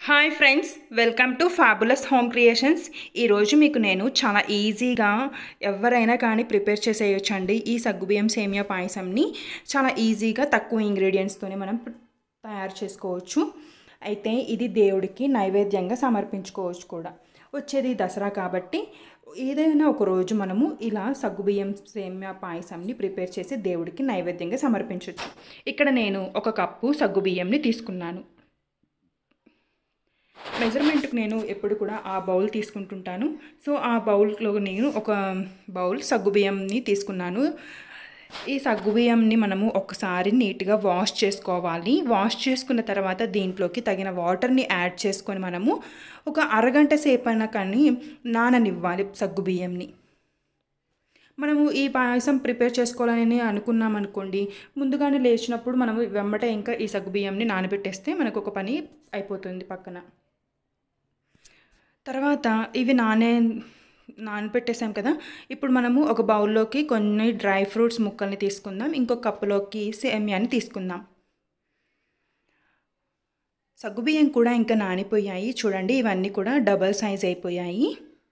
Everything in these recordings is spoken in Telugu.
hi friends welcome to fabulous home creations ఈరోజు మీకు నేను చాలా ఈజీగా ఎవరైనా కానీ ప్రిపేర్ చేసేయచ్చండి ఈ సగ్గుబియ్యం సేమియా పాయసంని చాలా ఈజీగా తక్కువ ఇంగ్రీడియంట్స్తోనే మనం తయారు చేసుకోవచ్చు అయితే ఇది దేవుడికి నైవేద్యంగా సమర్పించుకోవచ్చు కూడా వచ్చేది దసరా కాబట్టి ఏదైనా ఒక రోజు మనము ఇలా సగ్గుబియ్యం సేమియా పాయసంని ప్రిపేర్ చేసి దేవుడికి నైవేద్యంగా సమర్పించవచ్చు ఇక్కడ నేను ఒక కప్పు సగ్గుబియ్యంని తీసుకున్నాను మెజర్మెంట్కి నేను ఎప్పుడు కూడా ఆ బౌల్ తీసుకుంటుంటాను సో ఆ బౌల్లో నేను ఒక బౌల్ సగ్గుబియ్యంని తీసుకున్నాను ఈ సగ్గుబియ్యంని మనము ఒకసారి నీట్గా వాష్ చేసుకోవాలి వాష్ చేసుకున్న తర్వాత దీంట్లోకి తగిన వాటర్ని యాడ్ చేసుకొని మనము ఒక అరగంట సేపు అయినా కానీ నాననివ్వాలి సగ్గుబియ్యంని మనము ఈ పాయసం ప్రిపేర్ చేసుకోవాలని అనుకున్నాం అనుకోండి ముందుగానే లేచినప్పుడు మనము వెంబట ఇంకా ఈ సగ్గుబియ్యంని నానబెట్టేస్తే మనకు ఒక పని అయిపోతుంది పక్కన తర్వాత ఇవి నానే నానబెట్టేసాం కదా ఇప్పుడు మనము ఒక బౌల్లోకి కొన్ని డ్రై ఫ్రూట్స్ ముక్కల్ని తీసుకుందాం ఇంకొక కప్పులోకి సేమియాని తీసుకుందాం సగ్గుబియ్యం కూడా ఇంకా నానిపోయాయి చూడండి ఇవన్నీ కూడా డబల్ సైజ్ అయిపోయాయి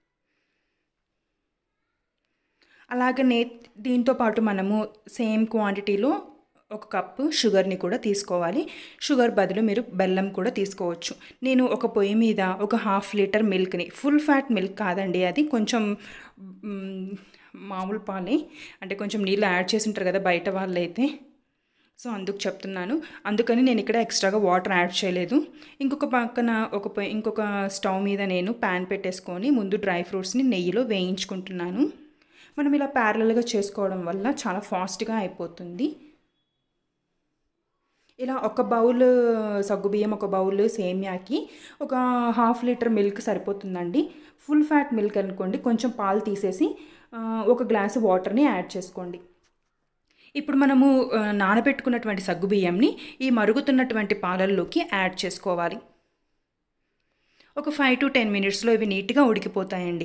అలాగనే దీంతో పాటు మనము సేమ్ క్వాంటిటీలో ఒక కప్పు షుగర్ని కూడా తీసుకోవాలి షుగర్ బదులు మీరు బెల్లం కూడా తీసుకోవచ్చు నేను ఒక పొయ్యి మీద ఒక హాఫ్ లీటర్ మిల్క్ని ఫుల్ ఫ్యాట్ మిల్క్ కాదండి అది కొంచెం మామూలు పాలే అంటే కొంచెం నీళ్ళు యాడ్ చేసి ఉంటారు కదా బయట వాళ్ళైతే సో అందుకు చెప్తున్నాను అందుకని నేను ఇక్కడ ఎక్స్ట్రాగా వాటర్ యాడ్ చేయలేదు ఇంకొక పక్కన ఒక ఇంకొక స్టవ్ మీద నేను ప్యాన్ పెట్టేసుకొని ముందు డ్రై ఫ్రూట్స్ని నెయ్యిలో వేయించుకుంటున్నాను మనం ఇలా ప్యారలల్గా చేసుకోవడం వల్ల చాలా ఫాస్ట్గా అయిపోతుంది ఇలా ఒక బౌల్ సగ్గుబియ్యం ఒక బౌల్ సేమియాకి ఒక హాఫ్ లీటర్ మిల్క్ సరిపోతుందండి ఫుల్ ఫ్యాట్ మిల్క్ అనుకోండి కొంచెం పాలు తీసేసి ఒక గ్లాసు వాటర్ని యాడ్ చేసుకోండి ఇప్పుడు మనము నానబెట్టుకున్నటువంటి సగ్గుబియ్యంని ఈ మరుగుతున్నటువంటి పాలల్లోకి యాడ్ చేసుకోవాలి ఒక ఫైవ్ టు టెన్ మినిట్స్లో ఇవి నీట్గా ఉడికిపోతాయండి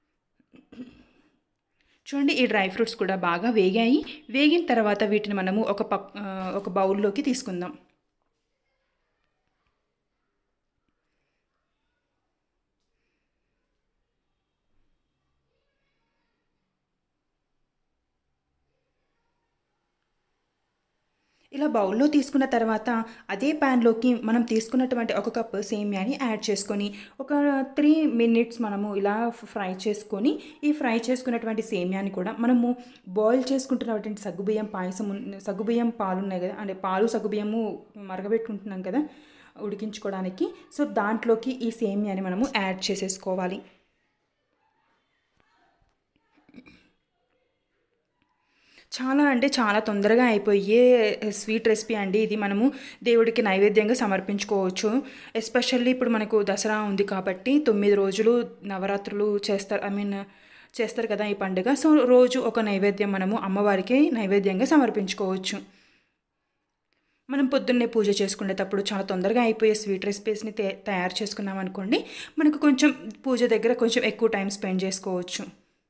చూడండి ఈ డ్రై ఫ్రూట్స్ కూడా బాగా వేగాయి వేగిన తర్వాత వీటిని మనము ఒక పక్ ఒక బౌల్లోకి తీసుకుందాం ఇలా బౌల్లో తీసుకున్న తర్వాత అదే ప్యాన్లోకి మనం తీసుకున్నటువంటి ఒక కప్ సేమియాని యాడ్ చేసుకొని ఒక త్రీ మినిట్స్ మనము ఇలా ఫ్రై చేసుకొని ఈ ఫ్రై చేసుకున్నటువంటి సేమియాని కూడా మనము బాయిల్ చేసుకుంటున్నటువంటి సగ్గుబియ్యం పాయసం సగ్గుబియ్యం పాలు ఉన్నాయి కదా అంటే పాలు సగ్గుబియ్యము మరగబెట్టుకుంటున్నాం కదా ఉడికించుకోవడానికి సో దాంట్లోకి ఈ సేమియాని మనము యాడ్ చేసేసుకోవాలి చాలా అంటే చాలా తొందరగా అయిపోయే స్వీట్ రెసిపీ అండి ఇది మనము దేవుడికి నైవేద్యంగా సమర్పించుకోవచ్చు ఎస్పెషల్లీ ఇప్పుడు మనకు దసరా ఉంది కాబట్టి తొమ్మిది రోజులు నవరాత్రులు చేస్తారు ఐ మీన్ చేస్తారు కదా ఈ పండుగ సో రోజు ఒక నైవేద్యం మనము అమ్మవారికి నైవేద్యంగా సమర్పించుకోవచ్చు మనం పొద్దున్నే పూజ చేసుకునేటప్పుడు చాలా తొందరగా అయిపోయే స్వీట్ రెసిపీస్ని తయారు చేసుకున్నాం అనుకోండి మనకు కొంచెం పూజ దగ్గర కొంచెం ఎక్కువ టైం స్పెండ్ చేసుకోవచ్చు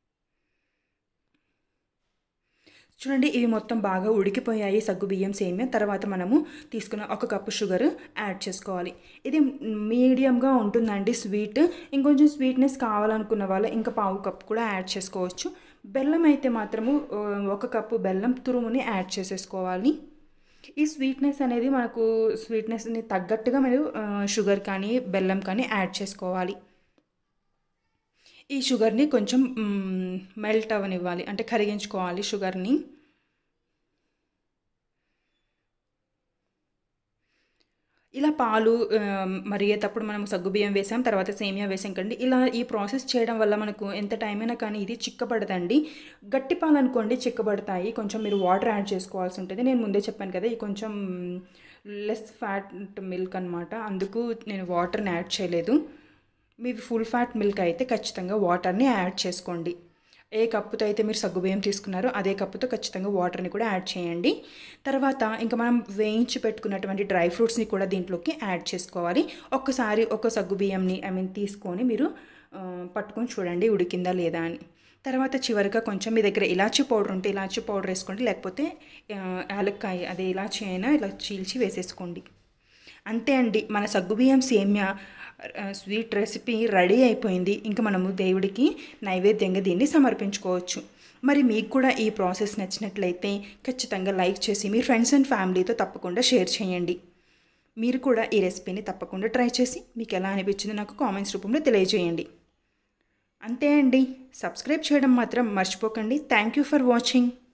చూడండి ఇవి మొత్తం బాగా ఉడికిపోయాయి సగ్గుబియ్యం సేమియా తర్వాత మనము తీసుకున్న ఒక కప్పు షుగర్ యాడ్ చేసుకోవాలి ఇది మీడియంగా ఉంటుందండి స్వీట్ ఇంకొంచెం స్వీట్నెస్ కావాలనుకున్న వాళ్ళు ఇంకా పావు కప్పు కూడా యాడ్ చేసుకోవచ్చు బెల్లం అయితే మాత్రము ఒక కప్పు బెల్లం తురుముని యాడ్ చేసేసుకోవాలి ఈ స్వీట్నెస్ అనేది మనకు స్వీట్నెస్ని తగ్గట్టుగా మీరు షుగర్ కానీ బెల్లం కానీ యాడ్ చేసుకోవాలి ఈ షుగర్ని కొంచెం మెల్ట్ అవనివ్వాలి అంటే కరిగించుకోవాలి షుగర్ని ఇలా పాలు మరిగేటప్పుడు మనం సగ్గుబియ్యం వేసాం తర్వాత సేమియా వేసాం కండి ఇలా ఈ ప్రాసెస్ చేయడం వల్ల మనకు ఎంత టైం అయినా కానీ ఇది చిక్కబడదండి గట్టి పాలు అనుకోండి చిక్కబడతాయి కొంచెం మీరు వాటర్ యాడ్ చేసుకోవాల్సి ఉంటుంది నేను ముందే చెప్పాను కదా ఈ కొంచెం లెస్ ఫ్యాట్ మిల్క్ అనమాట అందుకు నేను వాటర్ని యాడ్ చేయలేదు మీవి ఫుల్ ఫ్యాట్ మిల్క్ అయితే ఖచ్చితంగా వాటర్ని యాడ్ చేసుకోండి ఏ కప్పుతో అయితే మీరు సగ్గుబియ్యం తీసుకున్నారో అదే కప్పుతో ఖచ్చితంగా వాటర్ని కూడా యాడ్ చేయండి తర్వాత ఇంకా మనం వేయించి పెట్టుకున్నటువంటి డ్రై ఫ్రూట్స్ని కూడా దీంట్లోకి యాడ్ చేసుకోవాలి ఒక్కసారి ఒక సగ్గుబియ్యంని ఐ మీన్ తీసుకొని మీరు పట్టుకొని చూడండి ఉడికిందా లేదా అని తర్వాత చివరిగా కొంచెం మీ దగ్గర ఇలాచీ పౌడర్ ఉంటే ఇలాచీ పౌడర్ వేసుకోండి లేకపోతే యాలక్కాయ అదే ఇలాచీ అయినా ఇలా చీల్చి వేసేసుకోండి అంతే అండి మన సగ్గుబియ్యం సేమ్యా ఆ, స్వీట్ రెసిపీ రెడీ అయిపోయింది ఇంకా మనము దేవుడికి నైవేద్యంగా దీన్ని సమర్పించుకోవచ్చు మరి మీకు కూడా ఈ ప్రాసెస్ నచ్చినట్లయితే ఖచ్చితంగా లైక్ చేసి మీ ఫ్రెండ్స్ అండ్ ఫ్యామిలీతో తప్పకుండా షేర్ చేయండి మీరు కూడా ఈ రెసిపీని తప్పకుండా ట్రై చేసి మీకు ఎలా అనిపించిందో నాకు కామెంట్స్ రూపంలో తెలియజేయండి అంతే అండి సబ్స్క్రైబ్ చేయడం మాత్రం మర్చిపోకండి థ్యాంక్ యూ ఫర్ వాచింగ్